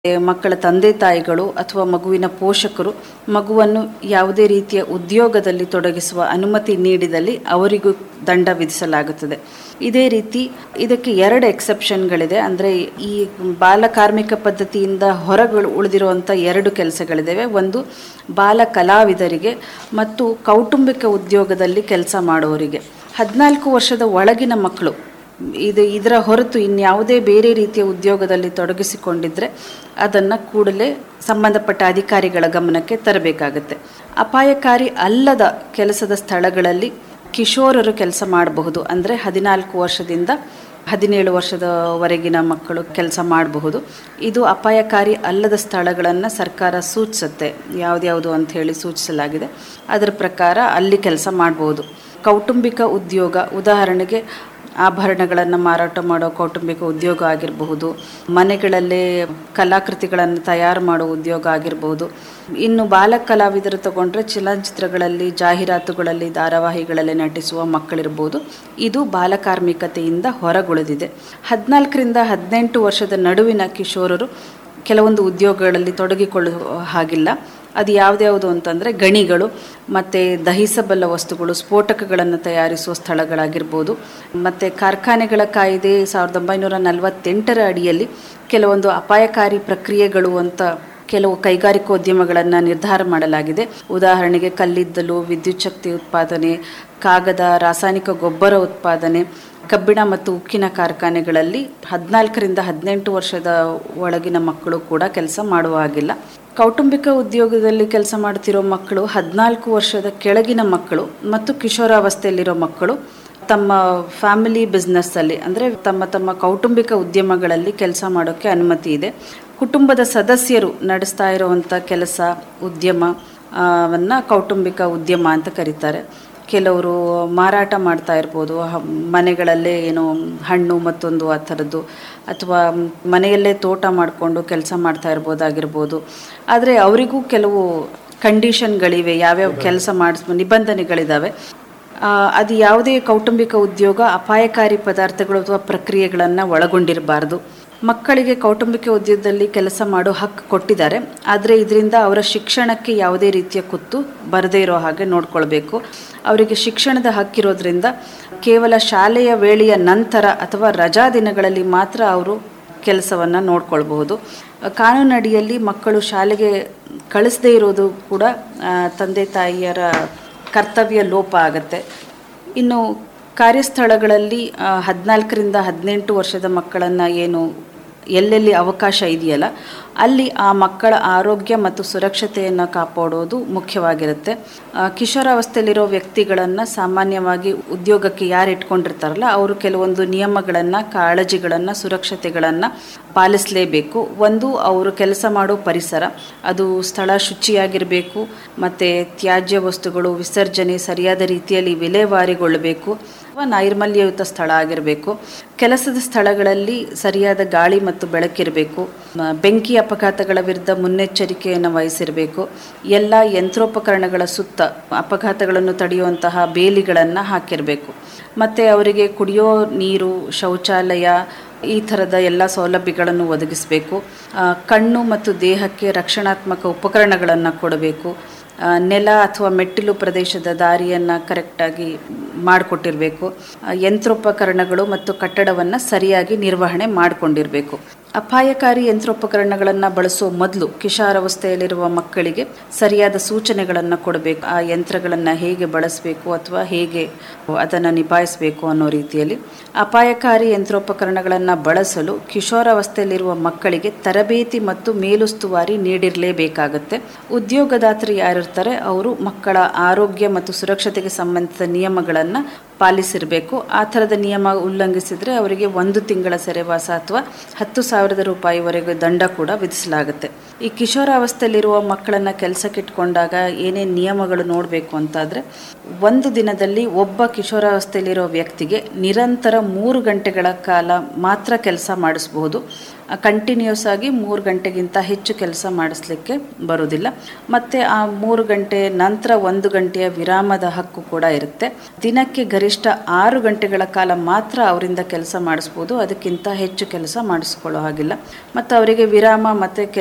ಮಕ್ಕಳ ತಂದೆ ತಾಯಿಗಳು ಅಥವಾ ಮಗುವಿನ ಪೋಷಕರು ಮಗುವನ್ನು ಯಾವುದೇ ರೀತಿಯ ಉದ್ಯೋಗದಲ್ಲಿ ತೊಡಗಿಸುವ ಅನುಮತಿ ನೀಡಿದಲ್ಲಿ ಅವರಿಗೂ ದಂಡ ವಿಧಿಸಲಾಗುತ್ತದೆ ಇದೇ ರೀತಿ ಇದಕ್ಕೆ ಎರಡು ಎಕ್ಸೆಪ್ಷನ್ಗಳಿದೆ ಅಂದರೆ ಈ ಬಾಲ ಕಾರ್ಮಿಕ ಪದ್ಧತಿಯಿಂದ ಹೊರಗಳು ಉಳಿದಿರುವಂಥ ಎರಡು ಕೆಲಸಗಳಿದ್ದಾವೆ ಒಂದು ಬಾಲ ಕಲಾವಿದರಿಗೆ ಮತ್ತು ಕೌಟುಂಬಿಕ ಉದ್ಯೋಗದಲ್ಲಿ ಕೆಲಸ ಮಾಡುವವರಿಗೆ ಹದಿನಾಲ್ಕು ವರ್ಷದ ಒಳಗಿನ ಮಕ್ಕಳು ಇದು ಇದರ ಹೊರತು ಇನ್ಯಾವುದೇ ಬೇರೆ ರೀತಿಯ ಉದ್ಯೋಗದಲ್ಲಿ ತೊಡಗಿಸಿಕೊಂಡಿದ್ದರೆ ಅದನ್ನು ಕೂಡಲೇ ಸಂಬಂಧಪಟ್ಟ ಅಧಿಕಾರಿಗಳ ಗಮನಕ್ಕೆ ತರಬೇಕಾಗತ್ತೆ ಅಪಾಯಕಾರಿ ಅಲ್ಲದ ಕೆಲಸದ ಸ್ಥಳಗಳಲ್ಲಿ ಕಿಶೋರರು ಕೆಲಸ ಮಾಡಬಹುದು ಅಂದರೆ ಹದಿನಾಲ್ಕು ವರ್ಷದಿಂದ ಹದಿನೇಳು ವರ್ಷದವರೆಗಿನ ಮಕ್ಕಳು ಕೆಲಸ ಮಾಡಬಹುದು ಇದು ಅಪಾಯಕಾರಿ ಅಲ್ಲದ ಸ್ಥಳಗಳನ್ನು ಸರ್ಕಾರ ಸೂಚಿಸುತ್ತೆ ಯಾವ್ದ್ಯಾವುದು ಅಂತ ಹೇಳಿ ಸೂಚಿಸಲಾಗಿದೆ ಅದರ ಪ್ರಕಾರ ಅಲ್ಲಿ ಕೆಲಸ ಮಾಡಬಹುದು ಕೌಟುಂಬಿಕ ಉದ್ಯೋಗ ಉದಾಹರಣೆಗೆ ಆಭರಣಗಳನ್ನು ಮಾರಾಟ ಮಾಡೋ ಕೌಟುಂಬಿಕ ಉದ್ಯೋಗ ಆಗಿರಬಹುದು ಮನೆಗಳಲ್ಲೇ ಕಲಾಕೃತಿಗಳನ್ನು ತಯಾರು ಮಾಡೋ ಉದ್ಯೋಗ ಆಗಿರಬಹುದು ಇನ್ನು ಬಾಲ ಕಲಾವಿದರು ತಗೊಂಡ್ರೆ ಚಲನಚಿತ್ರಗಳಲ್ಲಿ ಜಾಹೀರಾತುಗಳಲ್ಲಿ ಧಾರಾವಾಹಿಗಳಲ್ಲಿ ನಟಿಸುವ ಮಕ್ಕಳಿರ್ಬೋದು ಇದು ಬಾಲಕಾರ್ಮಿಕತೆಯಿಂದ ಹೊರಗುಳಿದಿದೆ ಹದಿನಾಲ್ಕರಿಂದ ಹದಿನೆಂಟು ವರ್ಷದ ನಡುವಿನ ಕಿಶೋರರು ಕೆಲವೊಂದು ಉದ್ಯೋಗಗಳಲ್ಲಿ ತೊಡಗಿಕೊಳ್ಳುವ ಹಾಗಿಲ್ಲ ಅದು ಯಾವ್ದ್ಯಾವುದು ಅಂತಂದರೆ ಗಣಿಗಳು ಮತ್ತು ದಹಿಸಬಲ್ಲ ವಸ್ತುಗಳು ಸ್ಫೋಟಕಗಳನ್ನು ತಯಾರಿಸುವ ಸ್ಥಳಗಳಾಗಿರ್ಬೋದು ಮತ್ತು ಕಾರ್ಖಾನೆಗಳ ಕಾಯ್ದೆ ಸಾವಿರದ ಒಂಬೈನೂರ ನಲವತ್ತೆಂಟರ ಅಡಿಯಲ್ಲಿ ಕೆಲವೊಂದು ಅಪಾಯಕಾರಿ ಪ್ರಕ್ರಿಯೆಗಳು ಅಂತ ಕೆಲವು ಕೈಗಾರಿಕೋದ್ಯಮಗಳನ್ನು ನಿರ್ಧಾರ ಮಾಡಲಾಗಿದೆ ಉದಾಹರಣೆಗೆ ಕಲ್ಲಿದ್ದಲು ವಿದ್ಯುತ್ ಶಕ್ತಿ ಉತ್ಪಾದನೆ ಕಾಗದ ರಾಸಾಯನಿಕ ಗೊಬ್ಬರ ಉತ್ಪಾದನೆ ಕಬ್ಬಿಣ ಮತ್ತು ಉಕ್ಕಿನ ಕಾರ್ಖಾನೆಗಳಲ್ಲಿ ಹದಿನಾಲ್ಕರಿಂದ ಹದಿನೆಂಟು ವರ್ಷದ ಒಳಗಿನ ಮಕ್ಕಳು ಕೂಡ ಕೆಲಸ ಮಾಡುವ ಹಾಗಿಲ್ಲ ಕೌಟುಂಬಿಕ ಉದ್ಯೋಗದಲ್ಲಿ ಕೆಲಸ ಮಾಡ್ತಿರೋ ಮಕ್ಕಳು ಹದಿನಾಲ್ಕು ವರ್ಷದ ಕೆಳಗಿನ ಮಕ್ಕಳು ಮತ್ತು ಕಿಶೋರಾವಸ್ಥೆಯಲ್ಲಿರೋ ಮಕ್ಕಳು ತಮ್ಮ ಫ್ಯಾಮಿಲಿ ಬಿಸ್ನೆಸ್ಸಲ್ಲಿ ಅಂದರೆ ತಮ್ಮ ತಮ್ಮ ಕೌಟುಂಬಿಕ ಉದ್ಯಮಗಳಲ್ಲಿ ಕೆಲಸ ಮಾಡೋಕ್ಕೆ ಅನುಮತಿ ಇದೆ ಕುಟುಂಬದ ಸದಸ್ಯರು ನಡೆಸ್ತಾ ಇರುವಂಥ ಕೆಲಸ ಉದ್ಯಮ ವನ್ನು ಕೌಟುಂಬಿಕ ಉದ್ಯಮ ಅಂತ ಕರೀತಾರೆ ಕೆಲವರು ಮಾರಾಟ ಮಾಡ್ತಾ ಇರ್ಬೋದು ಹ- ಮನೆಗಳಲ್ಲೇ ಏನೋ ಹಣ್ಣು ಮತ್ತೊಂದು ಆ ಥರದ್ದು ಅಥವಾ ಮನೆಯಲ್ಲೇ ತೋಟ ಮಾಡಿಕೊಂಡು ಕೆಲಸ ಮಾಡ್ತಾ ಇರ್ಬೋದಾಗಿರ್ಬೋದು ಆದರೆ ಅವರಿಗೂ ಕೆಲವು ಕಂಡೀಷನ್ಗಳಿವೆ ಯಾವ್ಯಾವ ಕೆಲಸ ಮಾಡಿಸ್ ನಿಬಂಧನೆಗಳಿದ್ದಾವೆ ಆ, ಅದು ಯಾವುದೇ ಕೌಟುಂಬಿಕ ಉದ್ಯೋಗ ಅಪಾಯಕಾರಿ ಪದಾರ್ಥಗಳು ಅಥವಾ ಪ್ರಕ್ರಿಯೆಗಳನ್ನು ಒಳಗೊಂಡಿರಬಾರ್ದು ಮಕ್ಕಳಿಗೆ ಕೌಟುಂಬಿಕ ಉದ್ಯೋಗದಲ್ಲಿ ಕೆಲಸ ಮಾಡೋ ಹಕ್ಕು ಕೊಟ್ಟಿದ್ದಾರೆ ಆದರೆ ಇದರಿಂದ ಅವರ ಶಿಕ್ಷಣಕ್ಕೆ ಯಾವುದೇ ರೀತಿಯ ಕುತ್ತು ಬರದೇ ಇರೋ ಹಾಗೆ ನೋಡ್ಕೊಳ್ಬೇಕು ಅವರಿಗೆ ಶಿಕ್ಷಣದ ಹಕ್ಕಿರೋದ್ರಿಂದ ಕೇವಲ ಶಾಲೆಯ ವೇಳೆಯ ನಂತರ ಅಥವಾ ರಜಾ ದಿನಗಳಲ್ಲಿ ಮಾತ್ರ ಅವರು ಕೆಲಸವನ್ನು ನೋಡ್ಕೊಳ್ಬಹುದು ಕಾನೂನಡಿಯಲ್ಲಿ ಮಕ್ಕಳು ಶಾಲೆಗೆ ಕಳಿಸದೇ ಇರೋದು ಕೂಡ ಆ, ತಂದೆ ತಾಯಿಯರ ಕರ್ತವ್ಯ ಲೋಪ ಆಗತ್ತೆ ಇನ್ನು ಕಾರ್ಯಸ್ಥಳಗಳಲ್ಲಿ ಹದಿನಾಲ್ಕರಿಂದ ಹದಿನೆಂಟು ವರ್ಷದ ಮಕ್ಕಳನ್ನು ಏನು ಎಲ್ಲೆಲ್ಲಿ ಅವಕಾಶ ಇದೆಯಲ್ಲ ಅಲ್ಲಿ ಆ ಮಕ್ಕಳ ಆರೋಗ್ಯ ಮತ್ತು ಸುರಕ್ಷತೆಯನ್ನು ಕಾಪಾಡೋದು ಮುಖ್ಯವಾಗಿರುತ್ತೆ ಆ, ಕಿಶೋರಾವಸ್ಥೆಯಲ್ಲಿರೋ ವ್ಯಕ್ತಿಗಳನ್ನು ಸಾಮಾನ್ಯವಾಗಿ ಉದ್ಯೋಗಕ್ಕೆ ಯಾರು ಇಟ್ಕೊಂಡಿರ್ತಾರಲ್ಲ ಅವರು ಕೆಲವೊಂದು ನಿಯಮಗಳನ್ನು ಕಾಳಜಿಗಳನ್ನು ಸುರಕ್ಷತೆಗಳನ್ನು ಪಾಲಿಸಲೇಬೇಕು ಒಂದು ಅವರು ಕೆಲಸ ಮಾಡೋ ಪರಿಸರ ಅದು ಸ್ಥಳ ಶುಚಿಯಾಗಿರಬೇಕು ಮತ್ತು ತ್ಯಾಜ್ಯ ವಸ್ತುಗಳು ವಿಸರ್ಜನೆ ಸರಿಯಾದ ರೀತಿಯಲ್ಲಿ ವಿಲೇವಾರಿಗೊಳ್ಳಬೇಕು ಅಥವಾ ನೈರ್ಮಲ್ಯಯುತ ಸ್ಥಳ ಆಗಿರಬೇಕು ಕೆಲಸದ ಸ್ಥಳಗಳಲ್ಲಿ ಸರಿಯಾದ ಗಾಳಿ ಮತ್ತು ಬೆಳಕಿರಬೇಕು ಮ- ಬೆಂಕಿ ಅಪಘಾತಗಳ ವಿರುದ್ಧ ಮುನ್ನೆಚ್ಚರಿಕೆಯನ್ನು ವಹಿಸಿರಬೇಕು ಎಲ್ಲ ಯಂತ್ರೋಪಕರಣಗಳ ಸುತ್ತ ಅಪಘಾತಗಳನ್ನು ತಡೆಯುವಂತಹ ಬೇಲಿಗಳನ್ನು ಹಾಕಿರಬೇಕು ಮತ್ತು ಅವರಿಗೆ ಕುಡಿಯೋ ನೀರು ಶೌಚಾಲಯ ಈ ಥರದ ಎಲ್ಲ ಸೌಲಭ್ಯಗಳನ್ನು ಒದಗಿಸಬೇಕು ಆ, ಕಣ್ಣು ಮತ್ತು ದೇಹಕ್ಕೆ ರಕ್ಷಣಾತ್ಮಕ ಉಪಕರಣಗಳನ್ನು ಕೊಡಬೇಕು ಆ, ನೆಲ ಅಥವಾ ಮೆಟ್ಟಿಲು ಪ್ರದೇಶದ ದಾರಿಯನ್ನು ಕರೆಕ್ಟಾಗಿ ಮಾಡಿಕೊಟ್ಟಿರಬೇಕು ಯಂತ್ರೋಪಕರಣಗಳು ಮತ್ತು ಕಟ್ಟಡವನ್ನು ಸರಿಯಾಗಿ ನಿರ್ವಹಣೆ ಮಾಡಿಕೊಂಡಿರಬೇಕು ಅಪಾಯಕಾರಿ ಯಂತ್ರೋಪಕರಣಗಳನ್ನು ಬಳಸುವ ಮೊದಲು ಕಿಶಾರಾವಸ್ಥೆಯಲ್ಲಿರುವ ಮಕ್ಕಳಿಗೆ ಸರಿಯಾದ ಸೂಚನೆಗಳನ್ನು ಕೊಡಬೇಕು ಆ ಯಂತ್ರಗಳನ್ನು ಹೇಗೆ ಬಳಸಬೇಕು ಅಥವಾ ಹೇಗೆ ಅದನ್ನು ನಿಭಾಯಿಸಬೇಕು ಅನ್ನೋ ರೀತಿಯಲ್ಲಿ ಅಪಾಯಕಾರಿ ಯಂತ್ರೋಪಕರಣಗಳನ್ನು ಬಳಸಲು ಕಿಶೋರಾವಸ್ಥೆಯಲ್ಲಿರುವ ಮಕ್ಕಳಿಗೆ ತರಬೇತಿ ಮತ್ತು ಮೇಲುಸ್ತುವಾರಿ ನೀಡಿರಲೇಬೇಕಾಗತ್ತೆ ಉದ್ಯೋಗದಾತರು ಯಾರಿರ್ತಾರೆ ಅವರು ಮಕ್ಕಳ ಆರೋಗ್ಯ ಮತ್ತು ಸುರಕ್ಷತೆಗೆ ಸಂಬಂಧಿಸಿದ ನಿಯಮಗಳನ್ನು ಪಾಲಿಸಿರಬೇಕು ಆ ಥರದ ನಿಯಮ ಉಲ್ಲಂಘಿಸಿದರೆ ಅವರಿಗೆ ಒಂದು ತಿಂಗಳ ಸೆರೆವಾಸ ಅಥವಾ ಹತ್ತು ಸಾವಿರದ ರೂಪಾಯಿವರೆಗೂ ದಂಡ ಕೂಡ ವಿಧಿಸಲಾಗುತ್ತೆ ಈ ಕಿಶೋರಾವಸ್ಥೆಯಲ್ಲಿರುವ ಮಕ್ಕಳನ್ನು ಕೆಲಸಕ್ಕೆ ಇಟ್ಕೊಂಡಾಗ ಏನೇನು ನಿಯಮಗಳು ನೋಡಬೇಕು ಅಂತಾದರೆ ಒಂದು ದಿನದಲ್ಲಿ ಒಬ್ಬ ಕಿಶೋರಾವಸ್ಥೆಯಲ್ಲಿರೋ ವ್ಯಕ್ತಿಗೆ ನಿರಂತರ ಮೂರು ಗಂಟೆಗಳ ಕಾಲ ಮಾತ್ರ ಕೆಲಸ ಮಾಡಿಸಬಹುದು ಕಂಟಿನ್ಯೂಸ್ ಆಗಿ ಮೂರು ಗಂಟೆಗಿಂತ ಹೆಚ್ಚು ಕೆಲಸ ಮಾಡಿಸ್ಲಿಕ್ಕೆ ಬರುವುದಿಲ್ಲ ಮತ್ತು ಆ ಮೂರು ಗಂಟೆ ನಂತರ ಒಂದು ಗಂಟೆಯ ವಿರಾಮದ ಹಕ್ಕು ಕೂಡ ಇರುತ್ತೆ ದಿನಕ್ಕೆ ಗರಿಷ್ಠ ಆರು ಗಂಟೆಗಳ ಕಾಲ ಮಾತ್ರ ಅವರಿಂದ ಕೆಲಸ ಮಾಡಿಸ್ಬೋದು ಅದಕ್ಕಿಂತ ಹೆಚ್ಚು ಕೆಲಸ ಮಾಡಿಸ್ಕೊಳ್ಳೋ ಹಾಗಿಲ್ಲ ಮತ್ತು ಅವರಿಗೆ ವಿರಾಮ ಮತ್ತು